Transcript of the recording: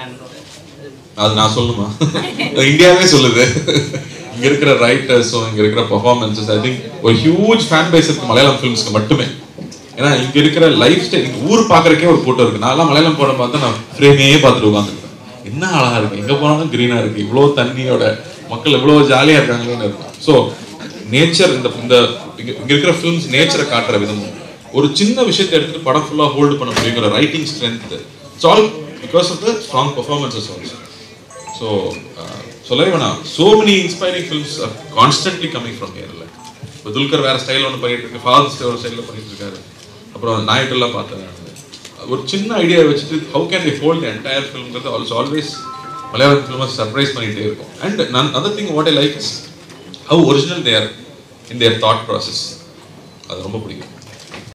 அது நான் சொல்லணுமா இந்தியாவே சொல்லுது இங்க இருக்கிற ரைட்டர்ஸும் இங்க இருக்கிற பர்ஃபார்மன்ஸஸ் ஐ திங்க் ஒரு ஹியூஜ் ஃபேன் பேஸ் இருக்கு மலையாளம் ஃபிலிம்ஸ்க்கு மட்டுமே ஏன்னா இங்க இருக்கிற லைஃப் ஸ்டைல் ஊர் பாக்குறக்கே ஒரு கூட்டம் இருக்கு நான்லாம் மலையாளம் படம் பார்த்தா நான் ஃப்ரேமே பார்த்துட்டு உட்காந்துருப்பேன் என்ன அழகா இருக்கு எங்க போனாலும் கிரீனா இருக்கு இவ்வளவு தண்ணியோட மக்கள் இவ்வளவு ஜாலியா இருக்காங்களேன்னு இருக்கும் ஸோ நேச்சர் இந்த இந்த இங்க இங்க இருக்கிற ஃபிலிம்ஸ் நேச்சரை காட்டுற விதமும் ஒரு சின்ன விஷயத்தை எடுத்துட்டு படம் ஃபுல்லா ஹோல்டு பண்ண முடியுங்கிற writing strength it's all because of the strong performances also so சொல்லவே வேணாம் so many inspiring films are constantly coming from ஹியர்ல இப்போ துல்கர் வேற ஸ்டைல் ஒன்று பண்ணிட்டு இருக்கு ஃபாதர் ஒரு ஸ்டைலில் பண்ணிட்டு இருக்காரு அப்புறம் நாயக்கெல்லாம் பார்த்தேன் நான். ஒரு சின்ன ஐடியா வச்சுட்டு how can the hold entire ஃபிலிம்ங்கிறது ஆல்சோ ஆல்வேஸ் மலையாளம் ஃபிலிமை சர்ப்ரைஸ் பண்ணிட்டே இருக்கும் அண்ட் நான் other thing what I like is how original they're in their thought process அது ரொம்ப பிடிக்கும்